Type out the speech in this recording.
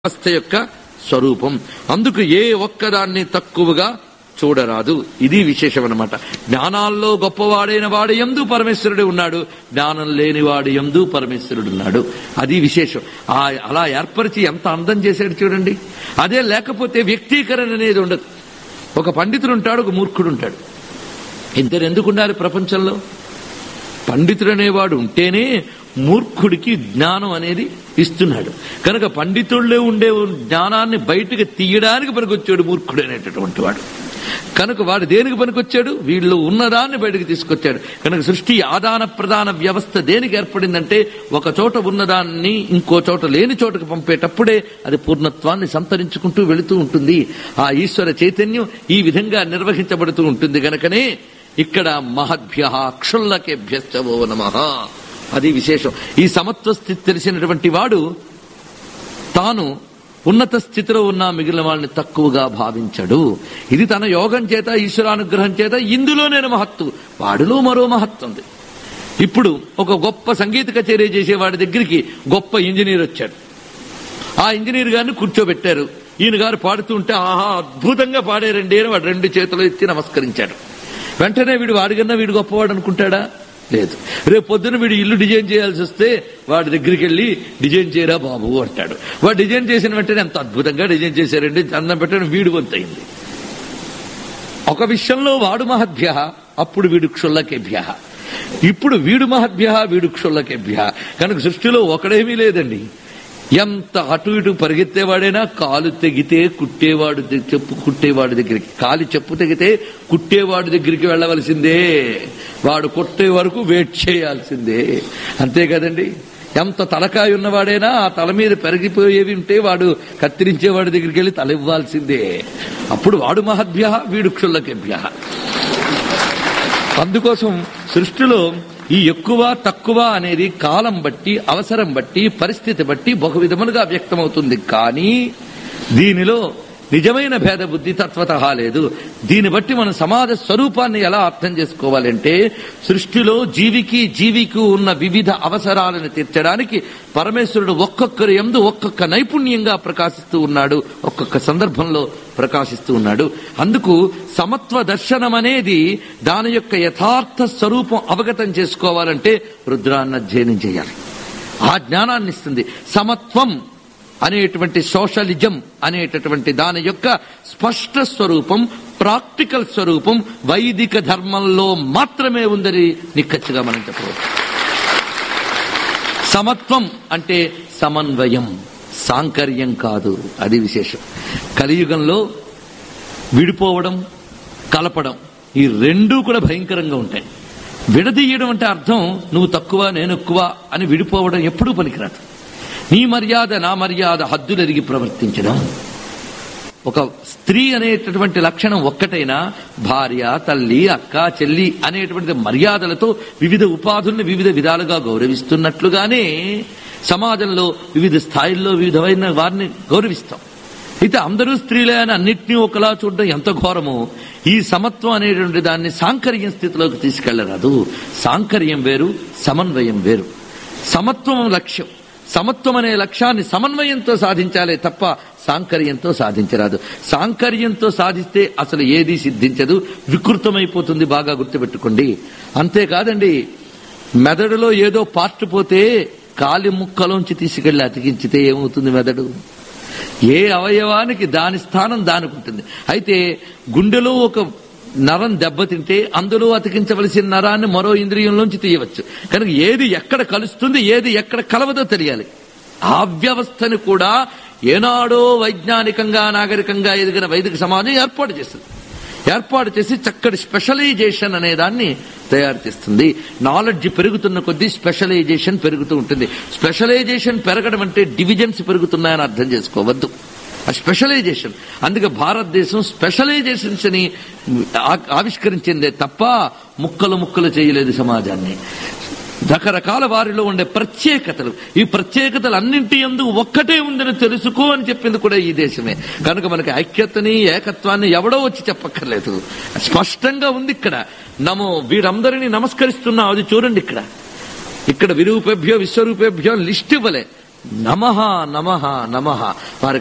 వ్యవస్థ యొక్క స్వరూపం అందుకు ఏ ఒక్కదాన్ని తక్కువగా చూడరాదు ఇది విశేషం అన్నమాట జ్ఞానాల్లో గొప్పవాడైన వాడు ఎందు పరమేశ్వరుడు ఉన్నాడు జ్ఞానం లేని వాడు ఎందు పరమేశ్వరుడు ఉన్నాడు అది విశేషం ఆ అలా ఏర్పరిచి ఎంత అందం చేశాడు చూడండి అదే లేకపోతే వ్యక్తీకరణ అనేది ఉండదు ఒక పండితుడు ఉంటాడు ఒక మూర్ఖుడు ఉంటాడు ఇద్దరు ఎందుకు ఉండాలి ప్రపంచంలో పండితుడు అనేవాడు ఉంటేనే మూర్ఖుడికి జ్ఞానం అనేది ఇస్తున్నాడు కనుక పండితుల్లో ఉండే జ్ఞానాన్ని బయటకు తీయడానికి పనికొచ్చాడు మూర్ఖుడు అనేటటువంటి వాడు కనుక వాడు దేనికి పనికొచ్చాడు వీళ్ళు ఉన్నదాన్ని బయటకు తీసుకొచ్చాడు కనుక సృష్టి ఆదాన ప్రధాన వ్యవస్థ దేనికి ఏర్పడిందంటే ఒక చోట ఉన్నదాన్ని ఇంకో చోట లేని చోటకు పంపేటప్పుడే అది పూర్ణత్వాన్ని సంతరించుకుంటూ వెళుతూ ఉంటుంది ఆ ఈశ్వర చైతన్యం ఈ విధంగా నిర్వహించబడుతూ ఉంటుంది గనకనే ఇక్కడ మహద్భ్య క్షుల్లకేభ్యశ్చవో నమ అది విశేషం ఈ సమత్వ స్థితి తెలిసినటువంటి వాడు తాను ఉన్నత స్థితిలో ఉన్న మిగిలిన వాళ్ళని తక్కువగా భావించడు ఇది తన యోగం చేత ఈశ్వరానుగ్రహం చేత ఇందులో నేను మహత్తు వాడిలో మరో మహత్తు ఉంది ఇప్పుడు ఒక గొప్ప సంగీత కచేరీ చేసేవాడి దగ్గరికి గొప్ప ఇంజనీర్ వచ్చాడు ఆ ఇంజనీర్ గారిని కూర్చోబెట్టారు ఈయన గారు పాడుతూ ఉంటే ఆహా అద్భుతంగా పాడారండి అని వాడు రెండు చేతులు ఎత్తి నమస్కరించాడు వెంటనే వీడు వాడికన్నా వీడు గొప్పవాడు అనుకుంటాడా లేదు రేపు పొద్దున వీడు ఇల్లు డిజైన్ చేయాల్సి వస్తే వాడి దగ్గరికి వెళ్ళి డిజైన్ చేయరా బాబు అంటాడు వాడు డిజైన్ చేసిన వెంటనే ఎంత అద్భుతంగా డిజైన్ చేశారండి అన్నం పెట్టడం వీడు వంతయింది ఒక విషయంలో వాడు మహద్భ్య అప్పుడు వీడు క్షుల్లకేభ్య ఇప్పుడు వీడు మహద్భ్య వీడు క్షుల్లకేభ్య కనుక సృష్టిలో ఒకడేమీ లేదండి ఎంత అటు ఇటు పరిగెత్తేవాడైనా కాలు తెగితే కుట్టేవాడు ద- చెప్పు కుట్టేవాడి దగ్గరికి కాలు చెప్పు తెగితే కుట్టేవాడి దగ్గరికి వెళ్ళవలసిందే వాడు కొట్టే వరకు వెయిట్ చేయాల్సిందే అంతే కదండి ఎంత తలకాయ ఉన్నవాడైనా ఆ తల మీద పెరిగిపోయేవి ఉంటే వాడు కత్తిరించేవాడి దగ్గరికి వెళ్ళి తల ఇవ్వాల్సిందే అప్పుడు వాడు మహద్భ్య వీడు క్షుల్లకేభ్య అందుకోసం సృష్టిలో ఈ ఎక్కువ తక్కువ అనేది కాలం బట్టి అవసరం బట్టి పరిస్థితి బట్టి బహు విధములుగా వ్యక్తమవుతుంది కానీ దీనిలో నిజమైన భేద బుద్ధి తత్వత లేదు దీన్ని బట్టి మన సమాజ స్వరూపాన్ని ఎలా అర్థం చేసుకోవాలంటే సృష్టిలో జీవికి జీవికి ఉన్న వివిధ అవసరాలను తీర్చడానికి పరమేశ్వరుడు ఒక్కొక్కరి ఎందు ఒక్కొక్క నైపుణ్యంగా ప్రకాశిస్తూ ఉన్నాడు ఒక్కొక్క సందర్భంలో ప్రకాశిస్తూ ఉన్నాడు అందుకు సమత్వ దర్శనం అనేది దాని యొక్క యథార్థ స్వరూపం అవగతం చేసుకోవాలంటే రుద్రాన్ని అధ్యయనం చేయాలి ఆ జ్ఞానాన్ని ఇస్తుంది సమత్వం అనేటువంటి సోషలిజం అనేటటువంటి దాని యొక్క స్పష్ట స్వరూపం ప్రాక్టికల్ స్వరూపం వైదిక ధర్మంలో మాత్రమే ఉందని నిక్కచ్చిగా మనం చెప్పవచ్చు సమత్వం అంటే సమన్వయం సాంకర్యం కాదు అది విశేషం కలియుగంలో విడిపోవడం కలపడం ఈ రెండూ కూడా భయంకరంగా ఉంటాయి విడదీయడం అంటే అర్థం నువ్వు తక్కువ నేను ఎక్కువ అని విడిపోవడం ఎప్పుడూ పనికిరాదు నీ మర్యాద నా మర్యాద హద్దులెరిగి ప్రవర్తించడం ఒక స్త్రీ అనేటటువంటి లక్షణం ఒక్కటైనా భార్య తల్లి అక్క చెల్లి అనేటువంటి మర్యాదలతో వివిధ ఉపాధుల్ని వివిధ విధాలుగా గౌరవిస్తున్నట్లుగానే సమాజంలో వివిధ స్థాయిల్లో వివిధమైన వారిని గౌరవిస్తాం అయితే అందరూ స్త్రీలే అని అన్నిటినీ ఒకలా చూడడం ఎంత ఘోరమో ఈ సమత్వం అనేటువంటి దాన్ని సాంకర్యం స్థితిలోకి తీసుకెళ్లరాదు సాంకర్యం వేరు సమన్వయం వేరు సమత్వం లక్ష్యం సమత్వం అనే లక్ష్యాన్ని సమన్వయంతో సాధించాలే తప్ప సాంకర్యంతో సాధించరాదు సాంకర్యంతో సాధిస్తే అసలు ఏదీ సిద్ధించదు వికృతమైపోతుంది బాగా గుర్తుపెట్టుకోండి అంతేకాదండి మెదడులో ఏదో పార్ట్ పోతే కాలి ముక్కలోంచి తీసుకెళ్లి అతికించితే ఏమవుతుంది మెదడు ఏ అవయవానికి దాని స్థానం దానికి ఉంటుంది అయితే గుండెలో ఒక నరం దెబ్బతింటే అందులో అతికించవలసిన నరాన్ని మరో ఇంద్రియంలోంచి తీయవచ్చు కనుక ఏది ఎక్కడ కలుస్తుంది ఏది ఎక్కడ కలవదో తెలియాలి ఆ వ్యవస్థని కూడా ఏనాడో వైజ్ఞానికంగా నాగరికంగా ఎదిగిన వైదిక సమాజం ఏర్పాటు చేస్తుంది ఏర్పాటు చేసి చక్కటి స్పెషలైజేషన్ అనే దాన్ని తయారు చేస్తుంది నాలెడ్జ్ పెరుగుతున్న కొద్దీ స్పెషలైజేషన్ పెరుగుతూ ఉంటుంది స్పెషలైజేషన్ పెరగడం అంటే డివిజన్స్ పెరుగుతున్నాయని అర్థం చేసుకోవద్దు ఆ స్పెషలైజేషన్ అందుకే భారతదేశం స్పెషలైజేషన్స్ ని ఆ- ఆవిష్కరించిందే తప్ప ముక్కలు ముక్కలు చేయలేదు సమాజాన్ని రకరకాల వారిలో ఉండే ప్రత్యేకతలు ఈ ప్రత్యేకతలు అన్నింటి ఎందు ఒక్కటే ఉందని తెలుసుకో అని చెప్పింది కూడా ఈ దేశమే కనుక మనకి ఐక్యతని ఏకత్వాన్ని ఎవడో వచ్చి చెప్పక్కర్లేదు స్పష్టంగా ఉంది ఇక్కడ నమో వీరందరినీ నమస్కరిస్తున్నాం అది చూడండి ఇక్కడ ఇక్కడ విరూపేభ్యో విశ్వరూపేభ్యో లిస్ట్ ఇవ్వలే నమః నమః నమః వారి